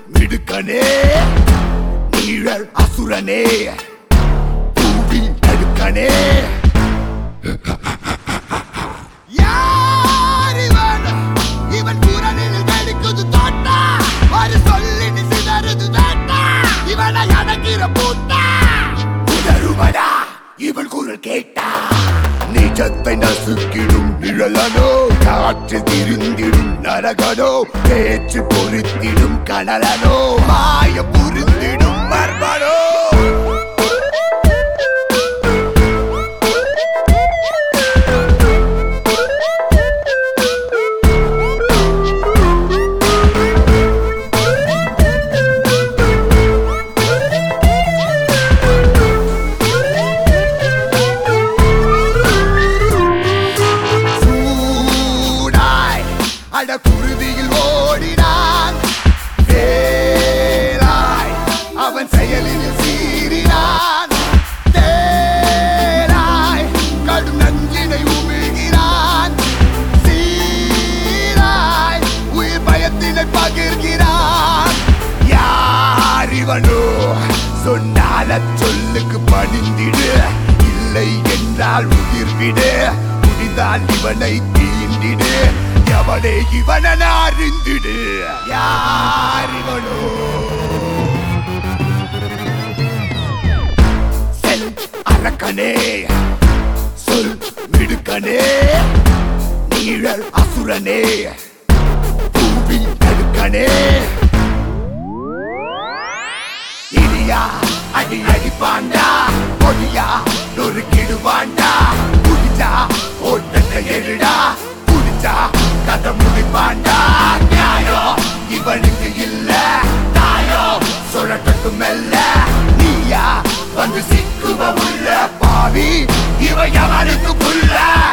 மிடுக்கனே நீழல் அசுரனே பூவி தடுக்கனே யார் இவன்? இவன் குரலில் வெடிக்குது தோட்டா. ஒரு சொல்லில் சிதறுது வேட்டா. இவனை அடக்கிற பூட்டா. உதறுவதா இவன் குரல் கேட்டா நிஜத்தை நசுக்கிடும் நிழலனோ காற்றில் திருந்திடும் நரகனோ பேச்சு பொருத்திடும் கனலனோ மாய புரிந்திடும் மர்மனோ சூடாய் அட குருதியில் ஓடினான் வேலாய் அவன் செயலில் சீறினான் தேராய் கடும் நஞ்சினை உமிழ்கிறான் சீராய் உயிர் பயத்தினை பகிர்கிறான் யார் இவனோ சொன்னால சொல்லுக்கு பணிந்திடு இல்லை என்றால் உயிர் விடு முடிந்தால் இவனை தீண்டிடு எவனே இவனை அறிந்திடு யார் இவனோ செல் அரக்கனே சொல் மிடுக்கனே நீழல் அசுரனே பூவி தடுக்கனே இடியா அடி அடிப்பாண்டா பொடியா நொறுக்கிடுவாண்டா புடிச்சா ஓட்டத்தை எழுடா புடிச்சா கதை முடிப்பாண்டா நியாயம் இவனுக்கு இல்ல தாயோ சொல்லட்டும் மெல்ல நீயா வந்து சிக்குவ உள்ள பாவி இவ எவனுக்கு புள்ள